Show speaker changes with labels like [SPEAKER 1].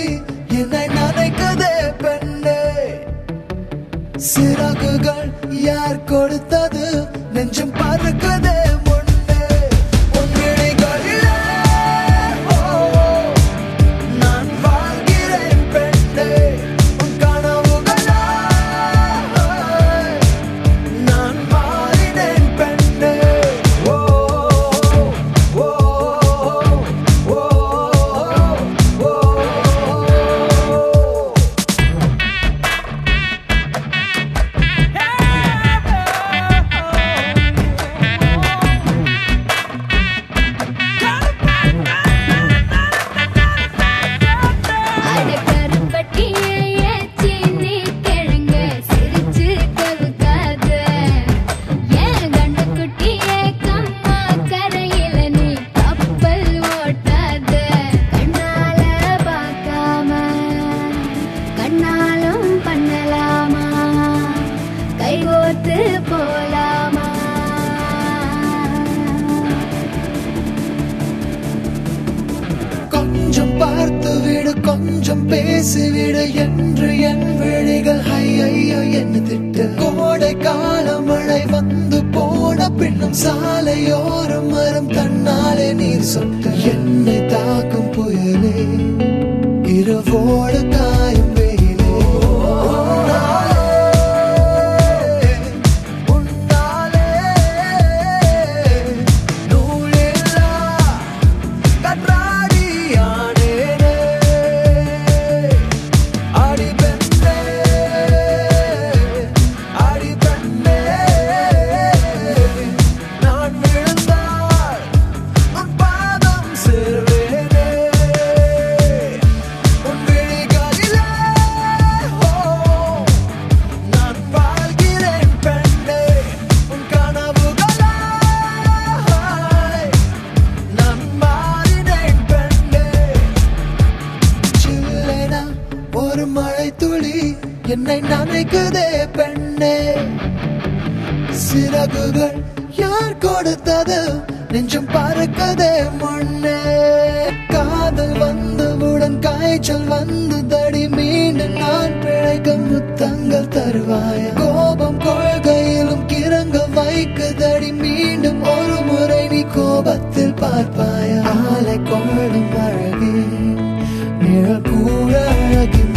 [SPEAKER 1] துளி என்னை நனைக்குதே பெண்ணே சிறகுகள் யார் கொடுத்தது நெஞ்சம் பறக்குதே முன்னே உன் விழிகளிலே, ஓ, நான் வாழ்கிறேன் பெண்ணே உன் கனவுகளா நான் மாறினேன் பெண்ணே ஓ ஓ ஓ ஓ ஓ
[SPEAKER 2] அட கருப்பட்டியே ஏச்சினி கிழங்க சிரிச்சு கவுக்காத ஏன் கண்டுக்குட்டியே கம்மா கரையில நீ கப்பல் ஓட்டாத கண்ணால பார்க்காம கண்ணாலும் பண்ணலாமா கைகோத்து போலாமா
[SPEAKER 1] கொஞ்சம் பார்த்து விடு கொஞ்சம் பேசிவிடு என்று என் விழிகள் ஐயோ என்ன திட்டு கோடை கால மழை வந்து போன பின்னும் சாலையோரம் மரம் தன்னாலே நீர் சொட்டு என்னை தாக்கும் புயலே இரவோடு காயும் வெயிலே உன்னாலே, உன்னாலே நூலில்லா கற்றாடியானேனே அடி பெண்ணே அடி பெண்ணே நான் விழுந்தால் உன் பாதம் சேர்வேனே உன் விழிகளிலே ஓ நான் வாழ்கிறேன் பெண்ணே உன் கனவுகளாய் நான் மாறினேன் பெண்ணே சில்லென ஒரு மழை துளி என்னை நனைக்குதே பெண்ணே சிறகுகள் யார் கொடுத்தது நெஞ்சம் பறக்கதே முன்னே காதல் வந்தவுடன் காய்ச்சல் வந்து தடி மீண்டும் நான் பிழைக்க முத்தங்கள் தருவாய கோபம் கொள்கையிலும் கிறங்க வைக்குதடி மீண்டும் ஒரு முறை நீ கோபத்தில் பார்ப்பாய ஆலை கொள்ளும் அழகே நிழல் கூட அழகி